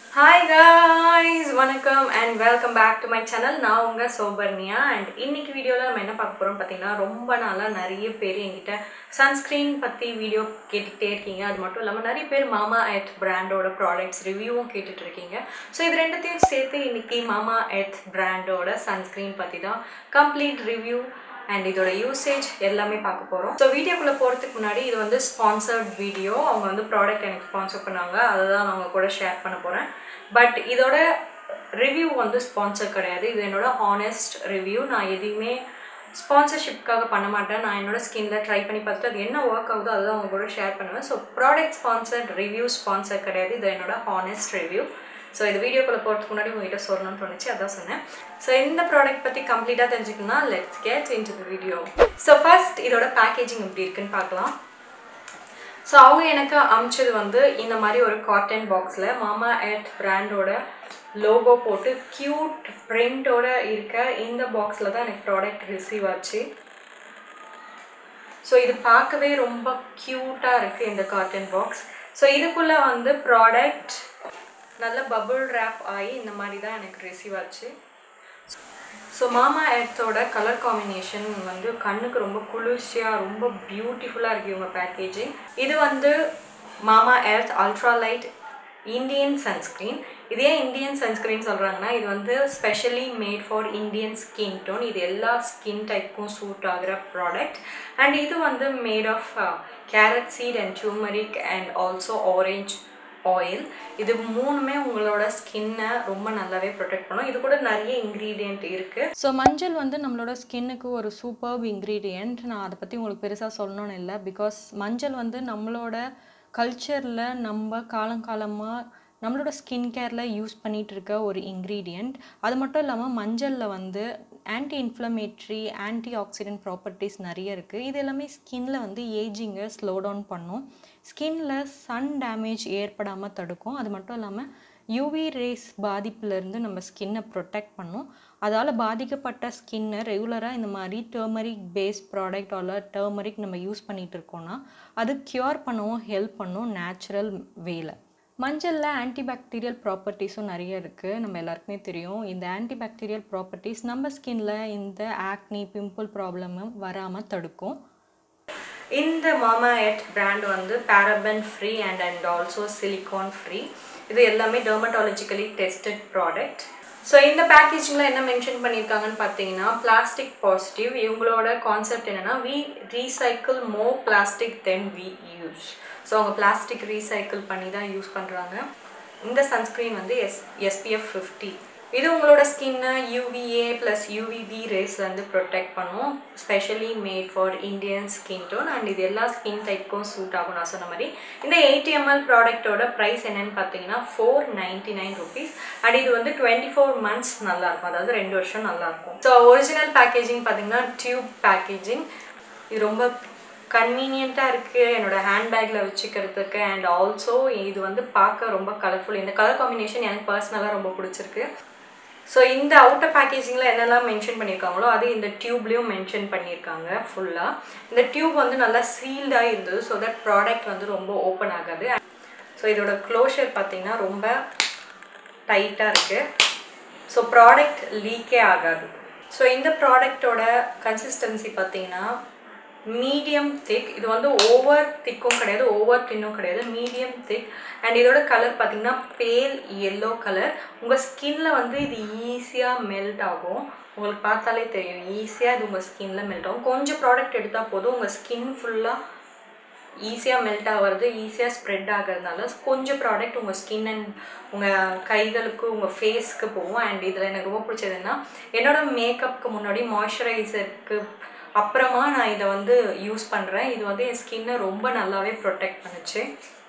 hi guys வணக்கம் and welcome back to my channel நான் உங்கள் சோபர்னியா அண்ட் இன்னைக்கு வீடியோவில் நம்ம என்ன பார்க்க போகிறோம் பார்த்தீங்கன்னா ரொம்ப நாளாக நிறைய பேர் என்கிட்ட சன்ஸ்க்ரீன் பற்றி வீடியோ கேட்டுக்கிட்டே இருக்கீங்க அது மட்டும் இல்லாமல் நிறைய பேர் மாமா எர்த் பிராண்டோட ப்ராடக்ட்ஸ் ரிவ்யூவும் கேட்டுட்டு இருக்கீங்க ஸோ இது ரெண்டுத்தையும் சேர்த்து இன்னைக்கு மாமா எர்த் பிராண்டோட சன்ஸ்க்ரீன் பற்றி தான் கம்ப்ளீட் ரிவ்யூ அண்ட் இதோட யூசேஜ் எல்லாமே பார்க்க போகிறோம் ஸோ வீடியோக்குள்ளே போகிறதுக்கு முன்னாடி இது வந்து ஸ்பான்சர்ட் வீடியோ அவங்க வந்து ப்ராடக்ட் எனக்கு ஸ்பான்சர் பண்ணாங்க அதை தான் நான் உங்க கூட ஷேர் பண்ண போகிறேன் பட் இதோட ரிவ்யூ வந்து ஸ்பான்சர் கிடையாது இது என்னோட ஹானஸ்ட் ரிவ்யூ நான் எதையுமே ஸ்பான்சர்ஷிப்காக பண்ண மாட்டேன் நான் என்னோட ஸ்கின்ல ட்ரை பண்ணி பார்த்துட்டு அது என்ன ஒர்க் ஆகுதோ அதுதான் அவங்க கூட ஷேர் பண்ணுவேன் so product sponsored review sponsor கிடையாது இது என்னோட ஹானஸ்ட் ரிவ்யூ ஸோ இது வீடியோக்குள்ளே போகிறதுக்கு முன்னாடி உங்ககிட்ட சொல்லணும்னு தோணுச்சு அதான் சொன்னேன் ஸோ இந்த ப்ராடக்ட் பற்றி கம்ப்ளீட்டாக தெரிஞ்சுக்கணும்னா let's get into video so first இதோட பேக்கேஜிங் எப்படி இருக்குன்னு பார்க்கலாம் ஸோ அவங்க எனக்கு அமிச்சது வந்து இந்த மாதிரி ஒரு காட்டன் பாக்ஸில் மாமா எர்த் பிராண்டோட லோகோ போட்டு க்யூட் பிரிண்டோட இருக்க இந்த பாக்ஸில் தான் எனக்கு ப்ராடக்ட் ரிசீவ் ஆச்சு ஸோ இது பார்க்கவே ரொம்ப க்யூட்டாக இருக்குது இந்த காட்டன் பாக்ஸ் ஸோ இதுக்குள்ளே வந்து ப்ராடக்ட் நல்ல பபுள் ரேப் ஆகி இந்த மாதிரி தான் எனக்கு ரிசீவ் ஆச்சு ஸோ மாமா எர்த்தோட கலர் காம்பினேஷன் வந்து கண்ணுக்கு ரொம்ப குளிர்ச்சியாக ரொம்ப பியூட்டிஃபுல்லாக இருக்குது இவங்க பேக்கேஜிங் இது வந்து Mamaearth ultra light Indian sunscreen இது ஏன் இந்தியன் சன்ஸ்க்ரீன் சொல்கிறாங்கன்னா இது வந்து specially made for Indian skin tone இது எல்லா ஸ்கின் டைப்புக்கும் சூட் ஆகிற ப்ராடக்ட் அண்ட் இது வந்து made of carrot seed and turmeric and also orange oil இது மூணுமே உங்களோட ஸ்கின்னை ரொம்ப நல்லாவே ப்ரொடெக்ட் பண்ணும் இது கூட நிறைய இன்க்ரீடியண்ட் இருக்குது ஸோ மஞ்சள் வந்து நம்மளோட ஸ்கின்னுக்கு ஒரு சூப்பர்ப் இன்க்ரீடியண்ட் நான் அதை பற்றி உங்களுக்கு பெருசாக சொல்லணும்னு இல்லை பிகாஸ் மஞ்சள் வந்து நம்மளோட கல்ச்சரில் நம்ம காலங்காலமாக நம்மளோட ஸ்கின் கேரில் யூஸ் பண்ணிகிட்டு இருக்க ஒரு இன்க்ரீடியண்ட் அது மட்டும் இல்லாமல் மஞ்சளில் வந்து anti inflammatory anti oxidant properties நிறைய இருக்குது இது எல்லாமே ஸ்கின்ல வந்து ஏஜிங்கை ஸ்லோ டவுன் பண்ணும் ஸ்கின்ல சன் டேமேஜ் ஏற்படாமல் தடுக்கும் அது மட்டும் இல்லாமல் யூவி ரேஸ் பாதிப்புலேருந்து நம்ம ஸ்கின்னை ப்ரொடெக்ட் பண்ணும் அதால் பாதிக்கப்பட்ட ஸ்கின்னை ரெகுலராக இந்த மாதிரி turmeric face product all turmeric நம்ம யூஸ் பண்ணிகிட்டு இருக்கோம்னா அது க்யூர் பண்ணவும் ஹெல்ப் பண்ணும் நேச்சுரல் வேல மஞ்சளில் ஆன்டிபாக்டீரியல் ப்ராப்பர்ட்டிஸும் நிறைய இருக்குது நம்ம எல்லாருக்குமே தெரியும் இந்த ஆன்டிபாக்டீரியல் ப்ராப்பர்ட்டிஸ் நம்ம ஸ்கின்ல இந்த ஆக்னி பிம்பிள் ப்ராப்ளமும் வராமல் தடுக்கும் இந்த மாமா எர்த் பிராண்ட் வந்து paraben free and and also silicone free இது எல்லாமே டெர்மட்டாலஜிக்கலி டெஸ்டட் ப்ராடக்ட் ஸோ இந்த பேக்கேஜிங்கில் என்ன மென்ஷன் பண்ணியிருக்காங்கன்னு பார்த்தீங்கன்னா பிளாஸ்டிக் பாசிட்டிவ் இவங்களோட கான்செப்ட் என்னென்னா we recycle more plastic than we use so அவங்க பிளாஸ்டிக் ரீசைக்கிள் பண்ணி தான் யூஸ் பண்ணுறாங்க இந்த சன்ஸ்க்ரீன் வந்து எஸ் எஸ்பிஎஃப் ஃபிஃப்டி இது உங்களோட ஸ்கின்னை யூவிஏ ப்ளஸ் யூவிபி ரேஸ்லேருந்து ப்ரொடெக்ட் பண்ணும் specially made for Indian skin tone and இது எல்லா ஸ்கின் டைப்புக்கும் சூட் ஆகும் நான் சொன்ன மாதிரி இந்த எயிட்டி எம்எல் ப்ராடக்ட்டோட ப்ரைஸ் என்னன்னு பார்த்தீங்கன்னா four ninety nine rupees and இது வந்து டுவெண்ட்டி ஃபோர் மந்த்ஸ் நல்லாயிருக்கும் அதாவது ரெண்டு வருஷம் நல்லாயிருக்கும் ஸோ ஒரிஜினல் பேக்கேஜிங் பார்த்தீங்கன்னா டியூப் பேக்கேஜிங் இது ரொம்ப கன்வீனியண்ட்டாக இருக்குது என்னோடய ஹேண்ட்பேக்கில் வச்சுக்கிறதுக்கு அண்ட் ஆல்சோ இது வந்து பார்க்க ரொம்ப கலர்ஃபுல் இந்த கலர் காம்பினேஷன் எனக்கு பர்சனலாக ரொம்ப பிடிச்சிருக்கு ஸோ இந்த அவுட்டர் பேக்கேஜிங்கில் என்னெல்லாம் மென்ஷன் பண்ணியிருக்காங்களோ அது இந்த டியூப்லேயும் மென்ஷன் பண்ணியிருக்காங்க ஃபுல்லாக இந்த டியூப் வந்து நல்லா சீல்டாக இருந்தது ஸோ தட் ப்ராடக்ட் வந்து ரொம்ப ஓப்பன் ஆகாது ஸோ இதோட க்ளோஷர் பார்த்திங்கன்னா ரொம்ப டைட்டாக இருக்குது ஸோ ப்ராடக்ட் லீக்கே ஆகாது ஸோ இந்த ப்ராடக்டோட கன்சிஸ்டன்சி பார்த்திங்கன்னா மீடியம் திக் இது வந்து ஓவர் திக்கும் கிடையாது ஓவர் தின்னும் கிடையாது மீடியம் திக் அண்ட் இதோட கலர் பார்த்தீங்கன்னா பேல் எல்லோ கலர் உங்கள் ஸ்கின்ல வந்து இது ஈஸியாக மெல்ட் ஆகும் உங்களுக்கு பார்த்தாலே தெரியும் ஈஸியாக இது உங்கள் ஸ்கின்ல மெல்ட் ஆகும் கொஞ்சம் ப்ராடக்ட் எடுத்தால் போதும் உங்கள் ஸ்கின் ஃபுல்லாக ஈஸியாக மெல்ட் ஆகிறது ஈஸியாக ஸ்ப்ரெட் ஆகிறதுனால கொஞ்சம் ப்ராடக்ட் உங்கள் ஸ்கின் அண்ட் உங்கள் கைகளுக்கு உங்கள் ஃபேஸ்க்கு போகும் அண்ட் இதில் எனக்கு ரொம்ப பிடிச்சதுன்னா என்னோடய மேக்கப்புக்கு முன்னாடி மாய்ஸ்சரைசருக்கு அப்புறமா நான் இதை வந்து யூஸ் பண்ணுறேன் இது வந்து என் ஸ்கின்னை ரொம்ப நல்லாவே ப்ரொடெக்ட் பண்ணுச்சு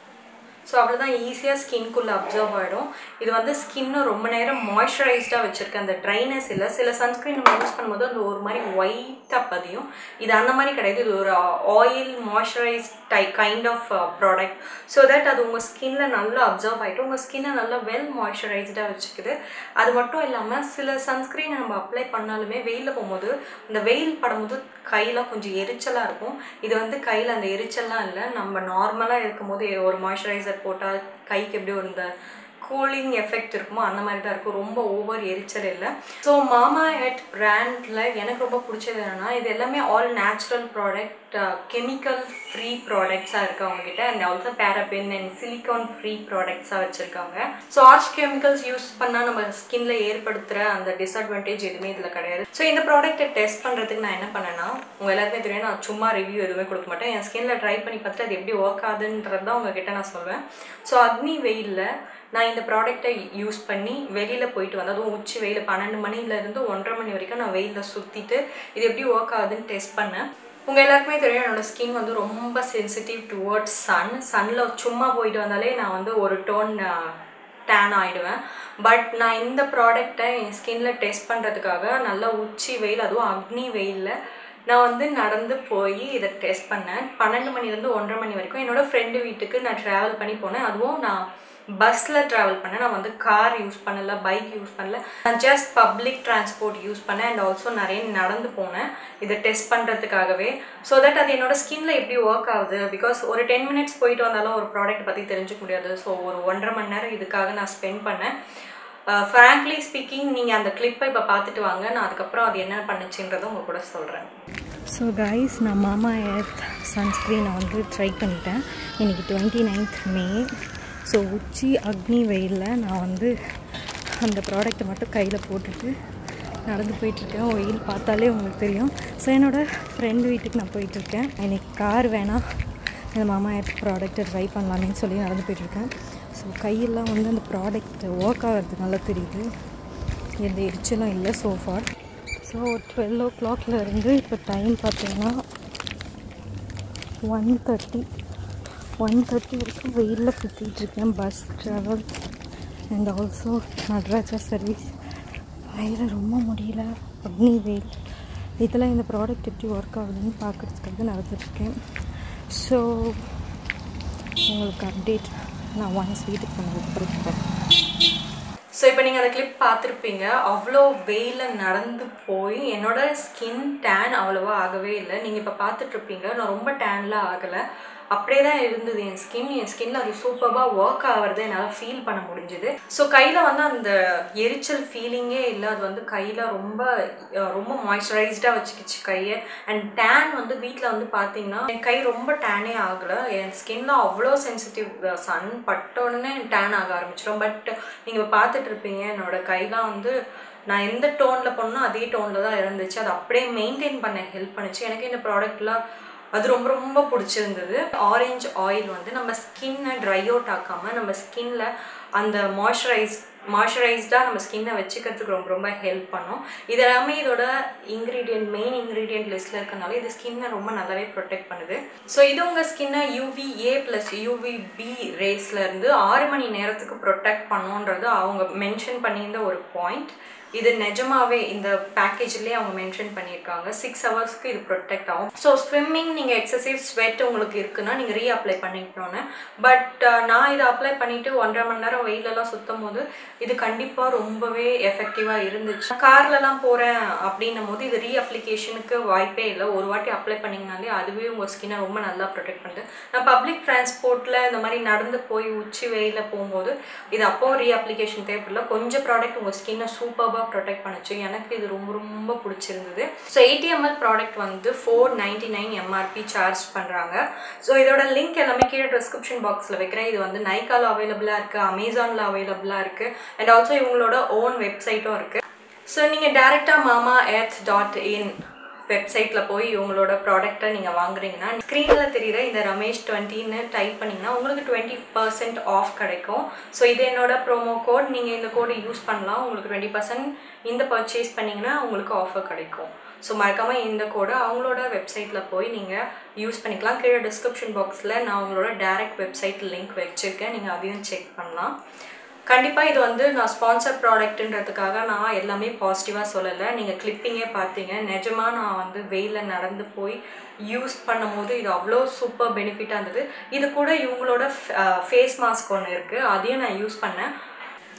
ஸோ அவ்வளோதான் ஈஸியாக ஸ்கின்குள்ளே அப்சர்வ் ஆகிடும் இது வந்து ஸ்கின்னை ரொம்ப நேரம் மாய்ஸ்சரைஸ்டாக வச்சுருக்கேன் அந்த ட்ரைனஸ் இல்லை சில சன்ஸ்க்ரீன் நம்ம யூஸ் பண்ணும்போது அந்த ஒரு மாதிரி ஒயிட்டாக பதியும் இது அந்த மாதிரி கிடையாது இது ஒரு oil moisturised kind of product so that அது உங்கள் ஸ்கின்ல நல்லா அப்சர்வ் ஆகிட்டு உங்கள் ஸ்கின்னை நல்லா வெல் மாய்ஸ்சரைஸ்டாக வச்சுக்குது அது மட்டும் இல்லாமல் சில சன்ஸ்க்ரீனை நம்ம அப்ளை பண்ணாலுமே வெயிலில் போகும்போது அந்த வெயில் படும்போது கையெல்லாம் கொஞ்சம் எரிச்சலாக இருக்கும் இது வந்து கையில் அந்த எரிச்சல்லாம் இல்லை நம்ம நார்மலாக இருக்கும்போது ஒரு மாய்ஸ்சரைசர் போட்டால் கைக்கு எப்படி ஒரு இந்த கூலிங் எஃபெக்ட் இருக்குமோ அந்த மாதிரி தான் இருக்கும் ரொம்ப ஓவர் எரிச்சல் இல்லை ஸோ மாமா எட் பிராண்டில் எனக்கு ரொம்ப பிடிச்சது என்னென்னா இது எல்லாமே all natural product chemical free ப்ராடக்ட்ஸாக இருக்குது அவங்ககிட்ட and also paraben and silicone free ப்ராடக்ட்ஸாக வச்சுருக்காங்க ஸோ ஆர்ச் கெமிக்கல்ஸ் யூஸ் பண்ணால் நம்ம ஸ்கின்ல ஏற்படுத்துகிற அந்த டிஸ்அட்வான்டேஜ் எதுவுமே இதில் கிடையாது ஸோ இந்த ப்ராடக்ட்டை டெஸ்ட் பண்ணுறதுக்கு நான் என்ன பண்ணேன்னா உங்கள் எல்லாருமே தெரியும் நான் சும்மா ரிவ்யூ எதுவுமே கொடுக்க மாட்டேன் என் ஸ்கின்ல ட்ரை பண்ணி பார்த்துட்டு அது எப்படி ஒர்க் ஆகுதுன்றது தான் உங்ககிட்ட நான் சொல்வேன் ஸோ அக்னி வெயிலில் நான் இந்த ப்ராடக்ட்டை யூஸ் பண்ணி வெளியில் போயிட்டு வந்தேன் அதுவும் உச்சி வெயில் பன்னெண்டு மணிலேருந்து ஒன்றரை மணி வரைக்கும் நான் வெயிலில் சுற்றிட்டு இது எப்படி ஒர்க் ஆகுதுன்னு டெஸ்ட் பண்ணேன் உங்கள் எல்லாருக்குமே தெரியும் என்னோடய ஸ்கின் வந்து ரொம்ப சென்சிட்டிவ் டுவர்ட்ஸ் சன் சன்னில் சும்மா போயிட்டு வந்தாலே நான் வந்து ஒரு டோன் டேன் ஆகிடுவேன் பட் நான் இந்த ப்ராடக்டை என் ஸ்கின்ல டெஸ்ட் பண்ணுறதுக்காக நல்லா உச்சி வெயில் அதுவும் அக்னி வெயிலில் நான் வந்து நடந்து போய் இதை டெஸ்ட் பண்ணேன் பன்னெண்டு மணிலேருந்து ஒன்றரை மணி வரைக்கும் என்னோடய ஃப்ரெண்டு வீட்டுக்கு நான் ட்ராவல் பண்ணி போனேன் அதுவும் நான் பஸ்ஸில் ட்ராவல் பண்ணேன் நான் வந்து கார் யூஸ் பண்ணல பைக் யூஸ் பண்ணல நான் ஜஸ்ட் பப்ளிக் டிரான்ஸ்போர்ட் யூஸ் பண்ணேன் அண்ட் ஆல்சோ நிறைய நடந்து போனேன் இதை டெஸ்ட் பண்ணுறதுக்காகவே ஸோ தட் அது என்னோட ஸ்கின்ல எப்படி ஒர்க் ஆகுது பிகாஸ் ஒரு டென் மினிட்ஸ் போயிட்டு வந்தாலும் ஒரு ப்ராடக்ட் பற்றி தெரிஞ்சுக்க முடியாது ஸோ ஒரு ஒன்றரை மணி நேரம் இதுக்காக நான் ஸ்பெண்ட் பண்ணேன் ஃப்ராங்க்லி ஸ்பீக்கிங் நீங்கள் அந்த கிளிப்பை இப்போ பார்த்துட்டு வாங்க நான் அதுக்கப்புறம் அது என்ன பண்ணுச்சுன்றதை உங்கள் கூட சொல்கிறேன் ஸோ கைஸ் நான் மாமா எர்த் சன்ஸ்க்ரீனை வந்து ட்ரை பண்ணிட்டேன் இன்றைக்கி டுவெண்ட்டி நைன்த் மே ஸோ உச்சி அக்னி வெயிலில் நான் வந்து அந்த ப்ராடக்ட்டை மட்டும் கையில் போட்டுட்டு நடந்து போயிட்டுருக்கேன் வெயில் பார்த்தாலே உங்களுக்கு தெரியும் ஸோ என்னோடய ஃப்ரெண்டு வீட்டுக்கு நான் போயிட்டுருக்கேன் எனக்கு கார் வேணாம் இந்த மாமா எர்த் ப்ராடக்ட்டை ட்ரை பண்ணலாமேன்னு சொல்லி நடந்து போயிட்டுருக்கேன் ஸோ கையெல்லாம் வந்து அந்த ப்ராடக்ட் ஒர்க் ஆகிறது நல்லா தெரியுது எந்த எரிச்சலும் இல்லை சோஃபார் ஸோ ஒரு டுவெல் ஓ கிளாக்ல இருந்து இப்போ டைம் பார்த்தீங்கன்னா ஒன் தேர்ட்டி ஒன் தேர்ட்டி வரைக்கும் வெயிலில் சுற்றிட்டு இருக்கேன் bus travel and also Nataraja service வெயில் ரொம்ப முடியல அக்னி வெயில் இதில் இந்த ப்ராடக்ட் எப்படி ஒர்க் ஆகுதுன்னு பார்க்குறதுக்காக நடந்துட்டுருக்கேன் ஸோ உங்களுக்கு அப்டேட் நான் ஒன்ஸ் வீட்டுக்கு பண்ணதுக்கு ஸோ இப்போ நீங்கள் அந்த கிளிப் பார்த்துருப்பீங்க அவ்வளோ வெயிலில் நடந்து போய் என்னோட ஸ்கின் டேன் அவ்வளோவா ஆகவே இல்லை நீங்கள் இப்போ பார்த்துட்ருப்பீங்க நான் ரொம்ப டேன்லாம் ஆகலை அப்படியே தான் இருந்தது என் ஸ்கின் என் ஸ்கின்ல அது சூப்பராக ஒர்க் ஆகிறத என்னால் ஃபீல் பண்ண முடிஞ்சுது ஸோ கையில் வந்து அந்த எரிச்சல் ஃபீலிங்கே இல்லை அது வந்து கையில் ரொம்ப அஹ், ரொம்ப மாய்ஸ்சரைஸ்டாக வச்சுக்கிச்சு கையை அண்ட் டேன் வந்து வீட்டில் வந்து பார்த்தீங்கன்னா என் கை ரொம்ப டேனே ஆகலை என் ஸ்கின்ல அவ்வளோ சென்சிட்டிவ் சன் பட்ட உடனே டேன் ஆக ஆரம்பிச்சிடும் பட் நீங்கள் பார்த்துட்டு இருப்பீங்க என்னோட கையெல்லாம் வந்து நான் எந்த டோனில் பண்ணோ அதே டோனில் தான் இருந்துச்சு அது அப்படியே மெயின்டைன் பண்ண ஹெல்ப் பண்ணுச்சு எனக்கு இந்த ப்ராடக்ட்லாம் அது ரொம்ப ரொம்ப பிடிச்சிருந்தது ஆரஞ்சு ஆயில் வந்து நம்ம ஸ்கின்னை ட்ரை அவுட் ஆக்காமல் நம்ம ஸ்கின்ல அந்த மாய்ஸ்சரைஸ் மாய்ஸ்சரைஸ்டாக நம்ம ஸ்கின்னை வச்சுக்கிறதுக்கு ரொம்ப ரொம்ப ஹெல்ப் பண்ணும் இது எல்லாமே இதோட இன்க்ரீடியன்ட் மெயின் இன்க்ரீடியன்ட் லிஸ்ட்டில் இருக்கனால இது ஸ்கின்னை ரொம்ப நல்லாவே ப்ரொடெக்ட் பண்ணுது ஸோ இது உங்கள் ஸ்கின்னை UV A plus UV B ரேஸ்லேருந்து ஆறு மணி நேரத்துக்கு ப்ரொடெக்ட் பண்ணுன்றது அவங்க மென்ஷன் பண்ணியிருந்த ஒரு பாயிண்ட் இது நிஜமாவே இந்த பேக்கேஜ்லேயே அவங்க மென்ஷன் பண்ணியிருக்காங்க சிக்ஸ் ஹவர்ஸ்க்கு இது ப்ரொடெக்ட் ஆகும் ஸோ ஸ்விம்மிங் நீங்கள் எக்ஸசைவ் ஸ்வெட் உங்களுக்கு இருக்குன்னா நீங்கள் ரீ அப்ளை பண்ணிக்கணும்னு பட் நான் இதை அப்ளை பண்ணிட்டு ஒன்றரை மணி நேரம் வெயிலெல்லாம் சுற்றும் போது இது கண்டிப்பாக ரொம்பவே எஃபெக்டிவாக இருந்துச்சு கார்லலாம் போகிறேன் அப்படின்னும் போது இது ரீ அப்ளிகேஷனுக்கு வாய்ப்பே இல்லை ஒரு வாட்டி அப்ளை பண்ணிங்கனாலே அதுவே உங்கள் ஸ்கின்னை ரொம்ப நல்லா ப்ரொடெக்ட் பண்ணுது நான் பப்ளிக் டிரான்ஸ்போர்ட்டில் இந்த மாதிரி நடந்து போய் உச்சி வெயிலில் போகும்போது இது அப்போ ரீ அப்ளிகேஷன் தேவைப்படல கொஞ்சம் ப்ராடக்ட் உங்கள் ஸ்கின்னை சூப்பராக ப்ரொடெக்ட் பண்ணுச்சு எனக்கு இது ரொம்ப ரொம்ப பிடிச்சிருந்தது ஸோ எயிட்டிஎம்எல் ப்ராடக்ட் வந்து four ninety nine MRP charge பண்ணுறாங்க ஸோ இதோட லிங்க் எல்லாமே கீழே டிஸ்கிரிப்ஷன் பாக்ஸில் வைக்கிறேன் இது வந்து நைக்கால அவைலபிளாக இருக்குது அமேசானில் அவைலபிளாக இருக்குது அண்ட் ஆல்சோ இவங்களோட ஓன் வெப்சைட்டும் இருக்குது ஸோ நீங்கள் டேரெக்டாக மாமா எர்த் டாட் இன் வெப்சைட்டில் போய் உங்களோட ப்ராடக்ட்டை நீங்கள் வாங்குறீங்கன்னா ஸ்க்ரீனில் தெரியுற இந்த ரமேஷ் டுவெண்ட்டின்னு டைப் பண்ணிங்கன்னா உங்களுக்கு டுவெண்ட்டி பர்சன்ட் ஆஃப் கிடைக்கும் ஸோ இது என்னோட ப்ரோமோ கோட் நீங்கள் இந்த கோடை யூஸ் பண்ணலாம் உங்களுக்கு டுவெண்ட்டி பர்சன்ட் இந்த பர்ச்சேஸ் பண்ணிங்கன்னா உங்களுக்கு ஆஃபர் கிடைக்கும் ஸோ மறக்காமல் இந்த கோடை அவங்களோட வெப்சைட்டில் போய் நீங்கள் யூஸ் பண்ணிக்கலாம் கீழே டிஸ்கிரிப்ஷன் பாக்ஸில் நான் உங்களோட டேரக்ட் வெப்சைட் லிங்க் வச்சுருக்கேன் நீங்கள் அதையும் செக் பண்ணலாம் கண்டிப்பாக இது வந்து நான் ஸ்பான்சர் ப்ராடக்ட்டுன்றதுக்காக நான் எல்லாமே பாசிட்டிவாக சொல்லலை நீங்கள் கிளிப்பிங்கே பார்த்தீங்க நிஜமாக நான் வந்து வெயிலில் நடந்து போய் யூஸ் பண்ணும்போது இது அவ்வளோ சூப்பர் பெனிஃபிட்டாக இருந்தது இது கூட இவங்களோட ஃபேஸ் மாஸ்க் ஒன்று இருக்குது அதையும் நான் யூஸ் பண்ணேன்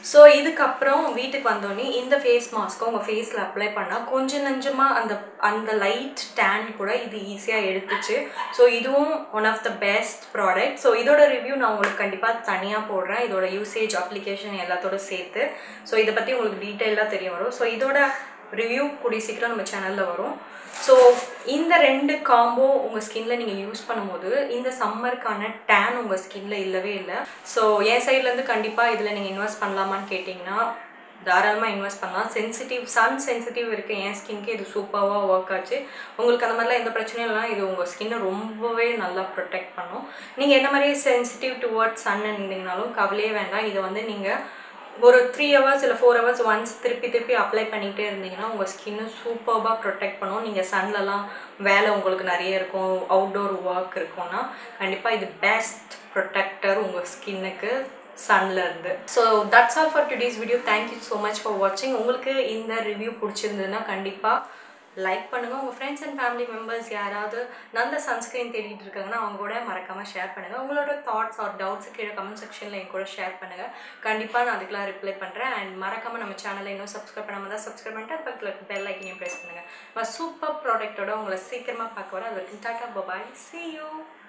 ஸோ இதுக்கப்புறம் வீட்டுக்கு வந்தோடனே இந்த ஃபேஸ் மாஸ்க்கை உங்கள் ஃபேஸில் அப்ளை பண்ணால் கொஞ்சம் நஞ்சமாக அந்த அந்த லைட் டேன் கூட இது ஈஸியாக எடுத்துச்சு ஸோ இதுவும் one of the best product so இதோட ரிவ்யூ நான் உங்களுக்கு கண்டிப்பாக தனியாக போடுறேன் இதோட யூசேஜ் அப்ளிகேஷன் எல்லாத்தோட சேர்த்து ஸோ இதை பற்றி உங்களுக்கு டீட்டெயிலாக தெரிய வரும் ஸோ இதோட ரிவ்யூ கூடிய சீக்கிரம் நம்ம சேனலில் வரும் ஸோ இந்த ரெண்டு காம்போ உங்கள் ஸ்கின்ல நீங்கள் யூஸ் பண்ணும்போது இந்த சம்மருக்கான டேன் உங்கள் ஸ்கின்ல இல்லவே இல்லை ஸோ என் சைட்லேருந்து கண்டிப்பாக இதில் நீங்கள் இன்வெஸ்ட் பண்ணலாமான்னு கேட்டிங்கன்னா தாராளமாக இன்வெஸ்ட் பண்ணலாம் சென்சிட்டிவ் சன் சென்சிட்டிவ் இருக்குது என் ஸ்கின்க்கு இது சூப்பராக ஒர்க் ஆச்சு உங்களுக்கு அந்த மாதிரிலாம் எந்த பிரச்சனையும் இல்லைனா இது உங்கள் ஸ்கின்னை ரொம்பவே நல்லா ப்ரொடெக்ட் பண்ணும் நீங்கள் என்ன மாதிரியே சென்சிட்டிவ் டுவர்ட்ஸ் சன் இருந்தீங்கனாலும் கவலையே வேண்டாம் இதை வந்து நீங்கள் ஒரு த்ரீ ஹவர்ஸ் இல்லை ஃபோர் ஹவர்ஸ் ஒன்ஸ் திருப்பி திருப்பி அப்ளை பண்ணிகிட்டே இருந்தீங்கன்னா உங்கள் ஸ்கின்னு சூப்பராக ப்ரொடெக்ட் பண்ணும் நீங்கள் சன்லலாம் வேலை உங்களுக்கு நிறைய இருக்கும் அவுட்டோர் ஒர்க் இருக்கும்னா கண்டிப்பாக இது பெஸ்ட் ப்ரொடெக்டர் உங்கள் ஸ்கின்னுக்கு சன்ல இருந்து so that's all for today's video thank you so much for வாட்சிங் உங்களுக்கு இந்த ரிவ்யூ பிடிச்சிருந்ததுன்னா கண்டிப்பாக லைக் பண்ணுங்கள் உங்கள் ஃப்ரெண்ட்ஸ் அண்ட் ஃபேமிலி மெம்பர்ஸ் யாராவது நல்ல சன்ஸ்க்ரீன் தேடிட்டு இருக்காங்கன்னா அவங்க கூட மறக்காமல் ஷேர் பண்ணுங்கள் உங்களோட தாட்ஸ் ஆர் டவுட்ஸ் கீழே கமெண்ட் செக்ஷனில் என் கூட ஷேர் பண்ணுங்கள் கண்டிப்பாக நான் அதுக்கெலாம் ரிப்ளை பண்ணுறேன் அண்ட் மறக்காமல் நம்ம சேனலை இன்னும் சப்ஸ்கிரைப் பண்ணாமல் தான் சப்ஸ்கிரைப் பண்ணிட்டு அது பக்கத்தில் பெல் ஐக்கனையும் ப்ரெஸ் பண்ணுங்கள் சூப்பர் ப்ராடக்ட்டோட உங்களை சீக்கிரமாக பார்க்க வரேன் அது வரைக்கும் டாட்டா பபாய் see you